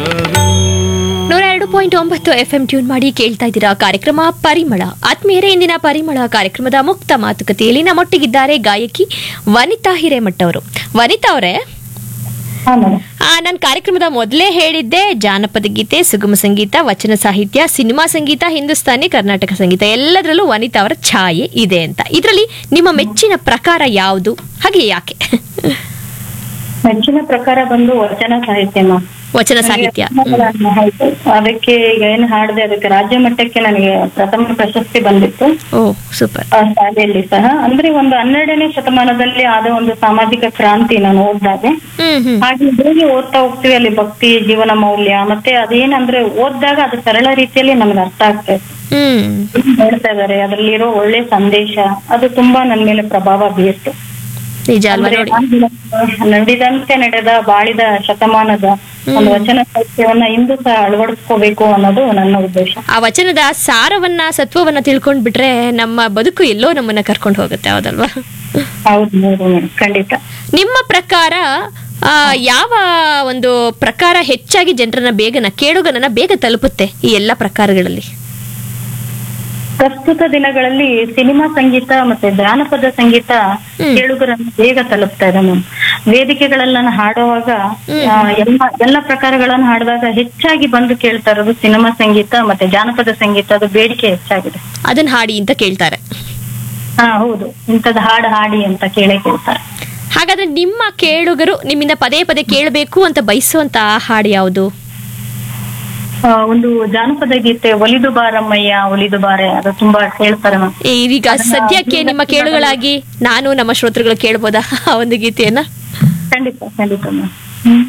ನೂರ ಎರಡು ಪಾಯಿಂಟ್ ಒಂಬತ್ತು ಎಫ್ ಎಂ ಟ್ಯೂನ್ ಮಾಡಿ ಕೇಳ್ತಾ ಇದ್ದೀರಾ ಕಾರ್ಯಕ್ರಮ ಪರಿಮಳ ಆತ್ಮೀಯರೇ ಇಂದಿನ ಪರಿಮಳ ಕಾರ್ಯಕ್ರಮದ ಮುಕ್ತ ಮಾತುಕತೆಯಲ್ಲಿ ನಮ್ಮೊಟ್ಟಿಗಿದ್ದಾರೆ ಗಾಯಕಿ ವನಿತಾ ಹಿರೇಮಠ ಅವರು ವನಿತಾ ಅವರೇ ಹಾ ಮೇಡಮ್ ನಾನು ಕಾರ್ಯಕ್ರಮದ ಮೊದಲೇ ಹೇಳಿದ್ದೆ ಜಾನಪದ ಗೀತೆ ಸುಗಮ ಸಂಗೀತ ವಚನ ಸಾಹಿತ್ಯ ಸಿನಿಮಾ ಸಂಗೀತ ಹಿಂದೂಸ್ತಾನಿ ಕರ್ನಾಟಕ ಸಂಗೀತ ಎಲ್ಲದರಲ್ಲೂ ವನಿತಾ ಅವರ ಛಾಯೆ ಇದೆ ಅಂತ ಇದರಲ್ಲಿ ನಿಮ್ಮ ಮೆಚ್ಚಿನ ಪ್ರಕಾರ ಯಾವುದು ಹಾಗೆ ಯಾಕೆ ಮೆಚ್ಚಿನ ಪ್ರಕಾರ ಬಂದು ವಚನ ಸಾಹಿತ್ಯ ಮ್ಯಾಮ್ ವಚನ ಸಾಹಿತ್ಯ ಹ್ಮ್. ಹೌದು. ಅದಕ್ಕೆ ಈಗ ಏನು ಹಾಡಿದೆ ಅದಕ್ಕೆ ರಾಜ್ಯ ಮಟ್ಟಕ್ಕೆ ನನಗೆ ಪ್ರಥಮ ಪ್ರಶಸ್ತಿ ಬಂದಿತ್ತು ಓ ಸೂಪರ್ ಆ ಶಾಲೆಯಲ್ಲಿ ಸಹ ಅಂದ್ರೆ ಒಂದು ಹನ್ನೆರಡನೇ ಶತಮಾನದಲ್ಲಿ ಆದ ಒಂದು ಸಾಮಾಜಿಕ ಕ್ರಾಂತಿ ನಾನು ಓದಿದಾಗ ಹ್ಮ್ ಹ್ಮ್ ಹಾಗೆ ಹೇಗೆ ಓದ್ತಾ ಹೋಗ್ತೀವಿ ಅಲ್ಲಿ ಭಕ್ತಿ ಜೀವನ ಮೌಲ್ಯ ಮತ್ತೆ ಅದೇನಂದ್ರೆ ಓದಿದಾಗ ಅದು ಸರಳ ರೀತಿಯಲ್ಲಿ ನಮ್ಗೆ ಅರ್ಥ ಆಗ್ತಾ ಇತ್ತು ಹ್ಮ್ ಏನ್ ಹೇಳ್ತಾ ಇದಾರೆ ಅದ್ರಲ್ಲಿರೋ ಒಳ್ಳೆ ಸಂದೇಶ ಅದು ತುಂಬಾ ನನ್ ಮೇಲೆ ಪ್ರಭಾವ ಬೀರ್ತು ನಿಜ ಅಲ್ವಾ ಅಂದ್ರೆ ನೋಡಿ ನಾನು ನುಡಿದಂತೆ ನಡೆದ ಬಾಳಿದ ಶತಮಾನದ ಒಂದು ವಚನ ಸಾಹಿತ್ಯವನ್ನ ಇಂದು ಸಹ ಅಳವಡಿಸ್ಕೋಬೇಕು ಅನ್ನೋದು ನನ್ನ ಉದ್ದೇಶ ಆ ವಚನದ ಸಾರವನ್ನ ಸತ್ವವನ್ನ ತಿಳ್ಕೊಂಡ್ ಬಿಟ್ರೆ ನಮ್ಮ ಬದುಕು ಎಲ್ಲೋ ನಮ್ಮನ್ನ ಕರ್ಕೊಂಡು ಹೋಗುತ್ತೆ ಹೌದಲ್ವಾ ಹೌದು ಹೌದು ಮೇಡಮ್ ಖಂಡಿತ ನಿಮ್ಮ ಪ್ರಕಾರ ಆ, ಯಾವ ಒಂದು ಪ್ರಕಾರ ಹೆಚ್ಚಾಗಿ ಜನರನ್ನ ಬೇಗನ ಕೇಳುಗನನ್ನ ಬೇಗ ತಲುಪುತ್ತೆ ಈ ಎಲ್ಲ ಪ್ರಕಾರಗಳಲ್ಲಿ ಪ್ರಸ್ತುತ ದಿನಗಳಲ್ಲಿ ಸಿನಿಮಾ ಸಂಗೀತ ಮತ್ತೆ ಜಾನಪದ ಸಂಗೀತ ಹ್ಮ್. ಕೇಳುಗರನ್ನು ಬೇಗ ತಲುಪ್ತಾ ಇದೆ ಮ್ಯಾಮ್ ವೇದಿಕೆಗಳನ್ನ ಹಾಡುವಾಗ ಹ್ಮ್. ಆ, ಎಲ್ಲ ಎಲ್ಲ ಪ್ರಕಾರಗಳನ್ನು ಹಾಡಿದಾಗ ಹೆಚ್ಚಾಗಿ ಬಂದು ಕೇಳ್ತಾ ಇರೋದು ಸಿನಿಮಾ ಸಂಗೀತ ಮತ್ತೆ ಜಾನಪದ ಸಂಗೀತ ಅದು ಬೇಡಿಕೆ ಹೆಚ್ಚಾಗಿದೆ ಅದನ್ನ ಹಾಡಿ ಅಂತ ಕೇಳ್ತಾರೆ ಹಾ ಹೌದು ಇಂಥದ್ದು ಹಾಡು ಹಾಡಿ ಅಂತ ಕೇಳೇ ಕೇಳ್ತಾರೆ ಹಾಗಾದ್ರೆ ನಿಮ್ಮ ಕೇಳುಗರು ನಿಮ್ಮಿಂದ ಪದೇ ಪದೇ ಕೇಳಬೇಕು ಅಂತ ಬಯಸುವಂತ ಆ ಹಾಡು ಯಾವುದು ಆ, ಒಂದು ಜಾನಪದ ಗೀತೆ ಒಲಿದು ಬಾರಮ್ಮಯ್ಯ ಒಲಿದು ಬಾರೆ ಅದು ತುಂಬಾ ಹೇಳ್ತಾರೆ ಮ್ಯಾಮ್ ಈಗ ಸದ್ಯಕ್ಕೆ ನಿಮ್ಮ ಕೇಳುಗಳಾಗಿ ನಾನು ನಮ್ಮ ಶ್ರೋತೃಗಳು ಕೇಳ್ಬೋದಾ ಆ ಒಂದು ಗೀತೆಯನ್ನ ಖಂಡಿತ ಖಂಡಿತ ಮ್ಯಾಮ್